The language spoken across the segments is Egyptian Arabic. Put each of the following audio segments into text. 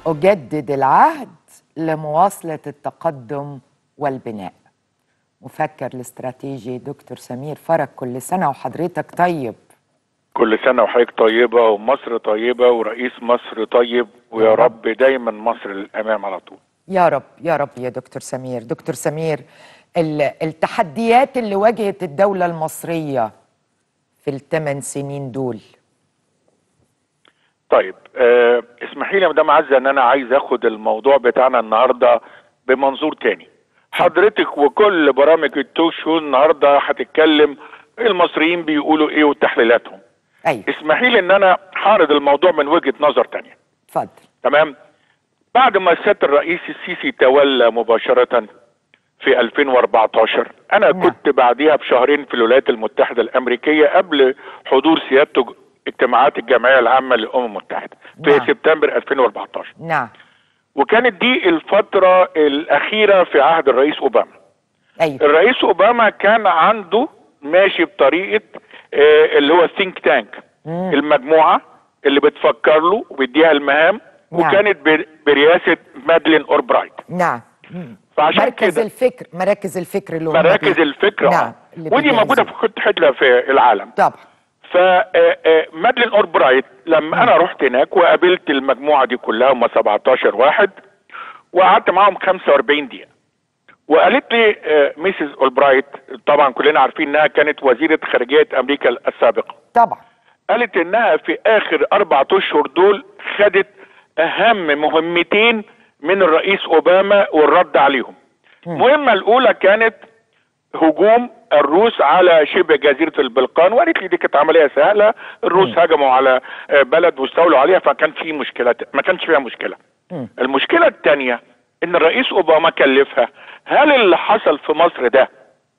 أجدد العهد لمواصلة التقدم والبناء مفكر الاستراتيجي دكتور سمير فرج كل سنة وحضرتك طيب كل سنة وحضرتك طيبة ومصر طيبة ورئيس مصر طيب ويا رب دايما مصر للأمام على طول يا رب يا رب يا دكتور سمير دكتور سمير ال- التحديات اللي واجهت الدولة المصرية في الثمان سنين دول طيب آه اسمحي لي يا مدام عزة ان انا عايز اخد الموضوع بتاعنا النهاردة بمنظور تاني حضرتك وكل برامج التوك شو النهاردة هتتكلم المصريين بيقولوا ايه وتحليلاتهم أيوة اسمحي لي ان انا هعرض الموضوع من وجهة نظر تانية اتفضل تمام بعد ما سياده الرئيس السيسي تولى مباشره في 2014 انا نعم. كنت بعديها بشهرين في الولايات المتحده الامريكيه قبل حضور سيادته ج- اجتماعات الجمعيه العامه للامم المتحده في نعم. سبتمبر 2014 نعم وكانت دي الفتره الاخيره في عهد الرئيس اوباما أيوة الرئيس اوباما كان عنده ماشي بطريقه آه، اللي هو الثينك تانك مم. المجموعه اللي بتفكر له وبيديها المهام نعم. وكانت بر- برئاسه مادلين اوربرايت نعم مم. فعشان مركز كده الفكر مراكز الفكر اللي هم مراكز بي- الفكره نعم آه. اللي ودي بيجهزوا. موجوده في كل حته في العالم طبعا فمادلين اوربرايت لما انا رحت هناك وقابلت المجموعه دي كلها هم 17 واحد وقعدت معاهم 45 دقيقه وقالت لي آه، ميسيس اولبرايت طبعا كلنا عارفين انها كانت وزيره خارجيه امريكا السابقه طبعا قالت انها في اخر اربع اشهر دول خدت اهم مهمتين من الرئيس اوباما والرد عليهم المهمه الاولى كانت هجوم الروس على شبه جزيره البلقان وقالت لي دي كانت عمليه سهله الروس هجموا على آه، بلد واستولوا عليها فكان في مشكله ما كانش فيها مشكله مم. المشكله الثانيه ان الرئيس اوباما كلفها هل اللي حصل في مصر ده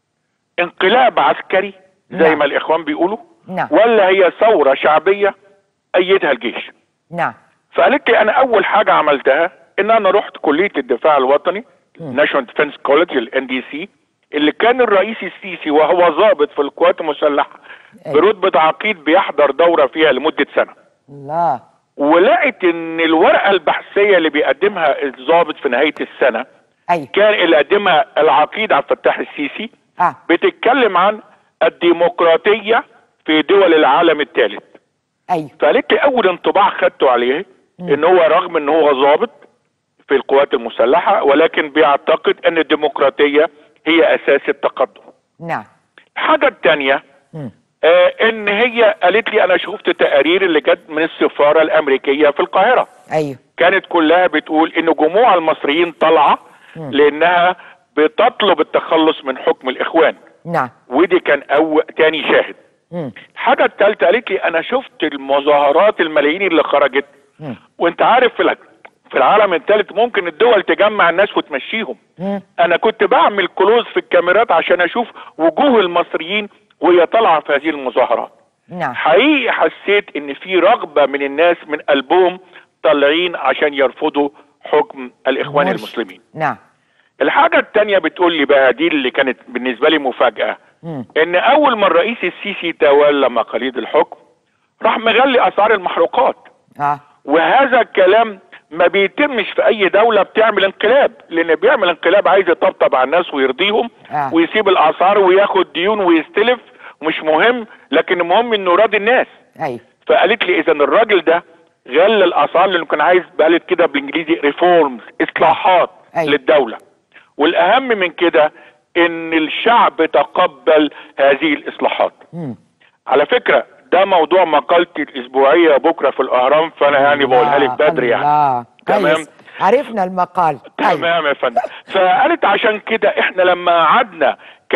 انقلاب عسكري زي نعم. ما الاخوان بيقولوا نعم. ولا هي ثوره شعبيه ايدها الجيش نعم فقالت لي انا اول حاجه عملتها ان انا رحت كليه الدفاع الوطني ناشونال ديفنس كولج الان دي سي اللي كان الرئيس السيسي وهو ضابط في القوات المسلحه أيوة. برتبه عقيد بيحضر دوره فيها لمده سنه الله ولقيت ان الورقه البحثيه اللي بيقدمها الضابط في نهايه السنه أيوة كان اللي قدمها العقيد عبد الفتاح السيسي آه بتتكلم عن الديمقراطيه في دول العالم الثالث أيوة فقالت لي اول انطباع خدته عليه ان هو رغم ان هو ضابط في القوات المسلحه ولكن بيعتقد ان الديمقراطيه هي اساس التقدم نعم الحاجه الثانيه مم. آه ان هي قالت لي انا شفت تقارير اللي جت من السفاره الامريكيه في القاهره أيوة كانت كلها بتقول ان جموع المصريين طالعه لانها بتطلب التخلص من حكم الاخوان نعم ودي كان اول تاني شاهد مم. الحاجه الثالثه قالت لي انا شفت المظاهرات الملايين اللي خرجت مم. وانت عارف في الع- في العالم الثالث ممكن الدول تجمع الناس وتمشيهم مم. انا كنت بعمل كلوز في الكاميرات عشان اشوف وجوه المصريين وهي طالعه في هذه المظاهرات نعم حقيقي حسيت ان في رغبه من الناس من قلبهم طالعين عشان يرفضوا حكم الاخوان مرشد. المسلمين نعم الحاجه الثانيه بتقول لي بقى دي اللي كانت بالنسبه لي مفاجاه مم. ان اول ما الرئيس السيسي تولى مقاليد الحكم راح مغلي اسعار المحروقات آه وهذا الكلام ما بيتمش في اي دولة بتعمل انقلاب لان بيعمل انقلاب عايز يطبطب على الناس ويرضيهم آه. ويسيب الاسعار وياخد ديون ويستلف مش مهم لكن المهم انه راضي الناس أيوة فقالت لي اذا الراجل ده غلى الاسعار لانه كان عايز قالت كده بالانجليزي ريفورمز اصلاحات أيوة. للدولة والاهم من كده ان الشعب تقبل هذه الاصلاحات مم. على فكرة ده موضوع مقالتي الأسبوعية بكرة في الأهرام فأنا يعني بقولها لك بدري يعني الله تمام. كويس. عرفنا المقال أيوة. تمام يا فندم فقالت عشان كده احنا لما قعدنا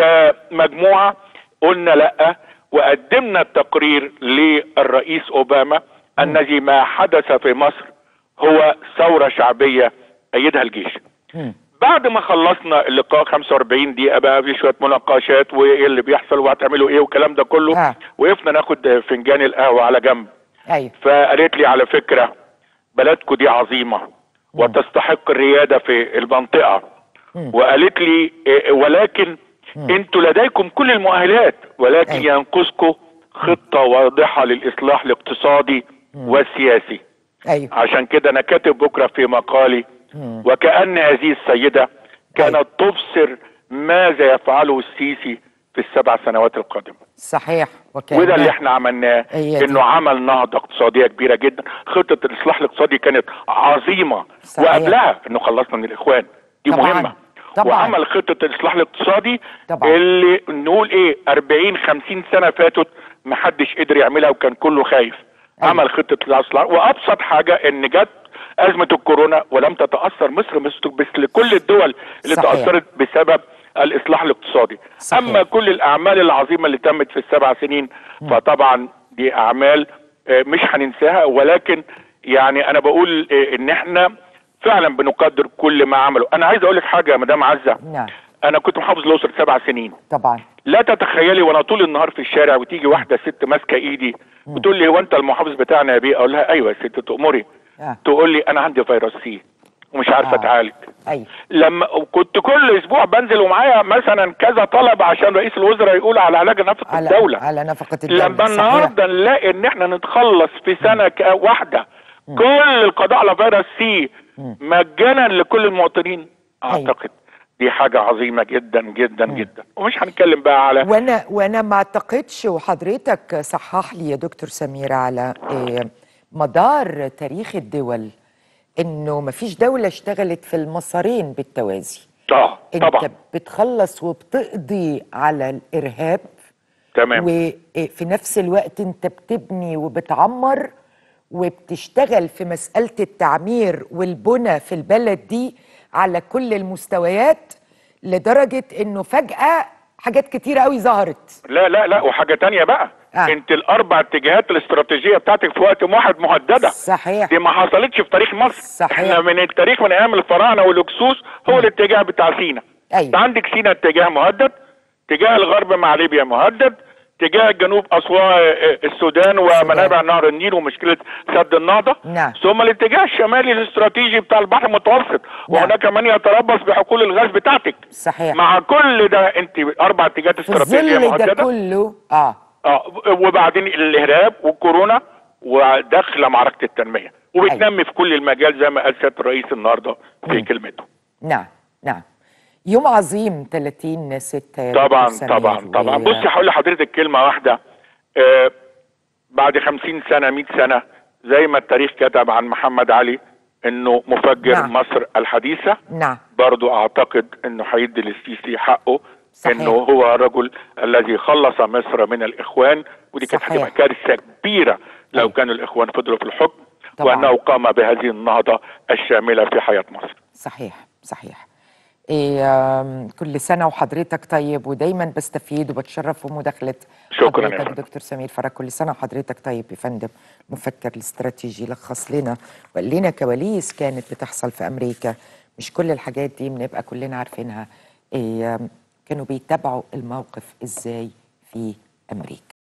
كمجموعة قلنا لا وقدمنا التقرير للرئيس أوباما الذي ما حدث في مصر هو ثورة شعبية أيدها الجيش مم. بعد ما خلصنا اللقاء 45 دقيقة بقى في شوية مناقشات وايه اللي بيحصل وهتعملوا ايه والكلام ده كله آه. وقفنا ناخد فنجان القهوة على جنب أيوة فقالت لي على فكرة بلدكم دي عظيمة وتستحق الريادة في المنطقة وقالت لي إيه، ولكن انتوا لديكم كل المؤهلات ولكن أيوة. ينقصكم خطة واضحة للإصلاح الاقتصادي والسياسي أيوة. عشان كده انا كاتب بكره في مقالي وكأن هذه السيدة كانت تبصر ماذا يفعله السيسي في السبع سنوات القادمة صحيح وكان وده اللي احنا عملناه هي دي. انه عمل نهضة اقتصادية كبيرة جدا خطة الاصلاح الاقتصادي كانت عظيمة صحيح. وقبلها انه خلصنا من الاخوان دي طبعاً. مهمة طبعاً. وعمل خطة الاصلاح الاقتصادي طبعاً. اللي نقول ايه 40 50 سنة فاتت محدش قدر يعملها وكان كله خايف أيوة. عمل خطة الاصلاح وابسط حاجة ان جت ازمة الكورونا ولم تتأثر مصر مثل مثل كل الدول اللي صحيح. تأثرت بسبب الاصلاح الاقتصادي صحيح. اما كل الاعمال العظيمه اللي تمت في السبع سنين فطبعا دي اعمال آه، مش هننساها ولكن يعني انا بقول آه، ان احنا فعلا بنقدر كل ما عملوا انا عايز اقول لك حاجه يا مدام عزه نعم انا كنت محافظ الاقصر سبع سنين طبعا لا تتخيلي وانا طول النهار في الشارع وتيجي واحده ست ماسكه ايدي وتقول لي هو انت المحافظ بتاعنا يا بيه اقول لها ايوه يا ست تؤمري آه. تقول لي انا عندي فيروس سي ومش عارفه آه. اتعالج أيوة لما كنت كل اسبوع بنزل ومعايا مثلا كذا طلب عشان رئيس الوزراء يقول على علاج نفقه على الدوله على نفقة الدولة لما صحيح. النهارده نلاقي ان احنا نتخلص في سنه ك- واحده كل القضاء على فيروس سي مجانا لكل المواطنين اعتقد دي حاجه عظيمه جدا جدا جدا ومش هنتكلم بقى على وانا وانا ما اعتقدش وحضرتك صحح لي يا دكتور سمير على إيه، مدار تاريخ الدول انه ما فيش دولة اشتغلت في المسارين بالتوازي اه انت طبعا بتخلص وبتقضي على الارهاب تمام وفي نفس الوقت انت بتبني وبتعمر وبتشتغل في مسألة التعمير والبنى في البلد دي على كل المستويات لدرجة انه فجأة حاجات كتيرة قوي ظهرت لا لا لا وحاجه تانية بقى آه. انت الاربع اتجاهات الاستراتيجيه بتاعتك في وقت واحد مهدده صحيح دي ما حصلتش في تاريخ مصر صحيح. احنا من التاريخ من ايام الفراعنه والهكسوس هو الاتجاه بتاع سينا أيوة. انت عندك سينا اتجاه مهدد اتجاه الغرب مع ليبيا مهدد اتجاه الجنوب اسوان السودان ومنابع نهر النيل ومشكله سد النهضه نعم. ثم الاتجاه الشمالي الاستراتيجي بتاع البحر المتوسط وهناك من يتربص بحقول الغاز بتاعتك صحيح مع كل ده انت اربع اتجاهات في استراتيجيه ظل ده مهدده كله اه اه وبعدين الارهاب والكورونا وداخله معركه التنميه وبتنمي في كل المجال زي ما قال سياده الرئيس النهارده في كلمته نعم نعم يوم عظيم 30 6 يا طبعا دكتور سمير. طبعا طبعا و- بصي هقول لحضرتك كلمه واحده آه بعد خمسين سنه 100 سنه زي ما التاريخ كتب عن محمد علي انه مفجر نعم. مصر الحديثه نعم برضو اعتقد انه هيدي للسيسي حقه صحيح. انه هو الرجل الذي خلص مصر من الاخوان ودي كانت صحيح. هتبقى كارثه كبيره لو أيوة. كانوا الاخوان فضلوا في الحكم طبعاً. وانه قام بهذه النهضه الشامله في حياه مصر صحيح صحيح إيه آم، كل سنة وحضرتك طيب ودايما بستفيد وبتشرف بمداخلة شكراً يا حضرتك فندم. دكتور سمير فرج كل سنة وحضرتك طيب يا فندم مفكر الاستراتيجي لخص لنا وقال لنا كواليس كانت بتحصل في أمريكا مش كل الحاجات دي بنبقى كلنا عارفينها إيه آم، كانوا بيتابعوا الموقف إزاي في أمريكا